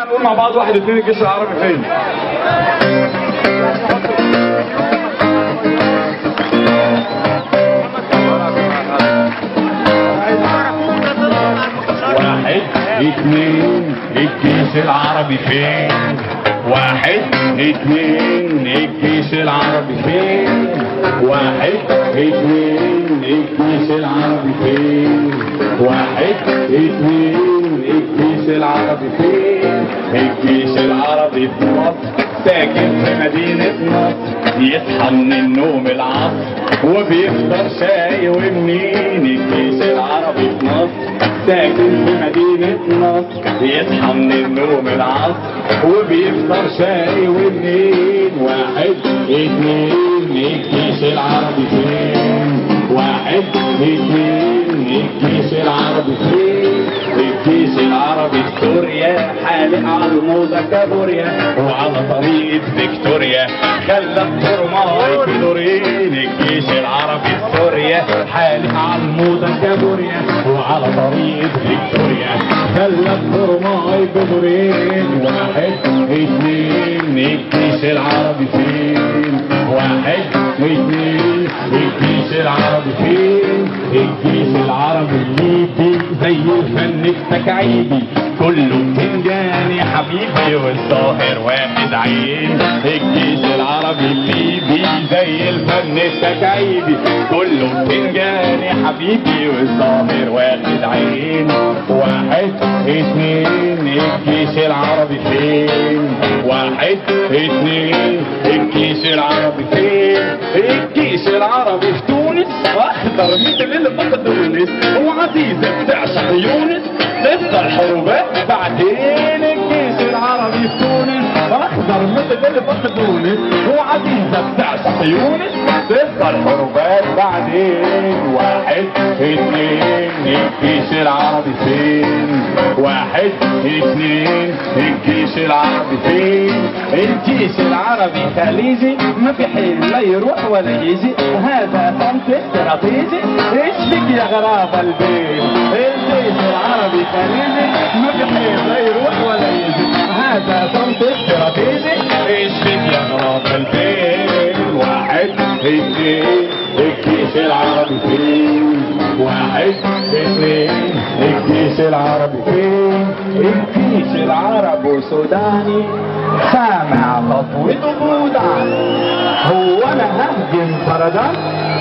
هنقول مع بعض واحد اتنين الجيش العربي فين واحد اتنين الجيش العربي فين واحد اتنين الجيش العربي فين واحد اتنين الجيش العربي فين واحد اتنين الجيش العربي فين الجيش العربي في مصر ساكن في مدينة نصر يصحى من النوم العصر وبيفطر شاي ومنين الجيش العربي في مصر ساكن في مدينة نصر يصحى من النوم العصر وبيفطر شاي ومنين واحد اتنين الجيش العربي فين واحد اتنين الجيش العربي فين الجيش العربي في سوريا حالق على الموضة كابوريا وعلى طريقة فيكتوريا خلى الترماي في دورين الجيش العربي في سوريا حالق على الموضة كابوريا وعلى طريقة فيكتوريا خلى الترماي في دورين واحد اتنين الجيش العربي فين واحد اتنين الجيش العربي فين الجيش العربي الليبي زي الفن التكعيبي كله بتنجان يا حبيبي والظاهر واحد عين الجيش العربي الليبي زي الفن التكعيبي كله بتنجان يا حبيبي والظاهر واحد عين واحد اتنين الجيش العربي فين واحد اتنين الجيش العربي فين الجيش العربي في تونس اخضر مثل البقدونس وعزيزة بتعشق يونس تفضل حروبات بعدين الجيش العربي في تونس اخضر مثل البقدونس وعزيزة بتعشق يونس تفضل حروبات بعدين واحد اتنين الجيش العربي فين واحد اتنين الجيش العربي فين الجيش العربي خليجي ما في حيل لا يروح ولا يجي هذا صمت استراتيجي ايش بك يا غراب البيت الجيش العربي خليجي ما في حيل لا يروح ولا يجي هذا صمت استراتيجي ايش بك يا غراب البيت واحد اتنين الجيش العربي فين واحد اتنين الجيش العربي فين الجيش العربي سوداني سامع تطويل بودان هو انا ههجم فردان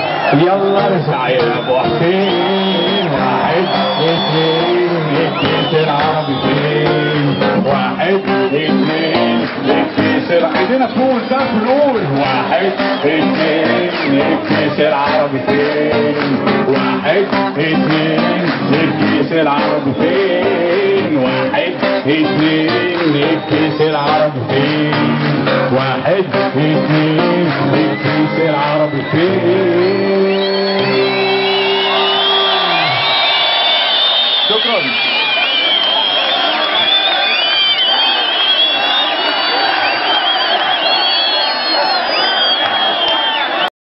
يلا ارجع يا ابو حسين واحد اتنين الجيش العربي فين واحد اتنين الجيش العربي عندنا فول ده فلول واحد اتنين الجيش العربي فين واحد اتنين الجيش العربي فين واحد اتنين الجيش العربي فين واحد اتنين الجيش العربي فين شكرا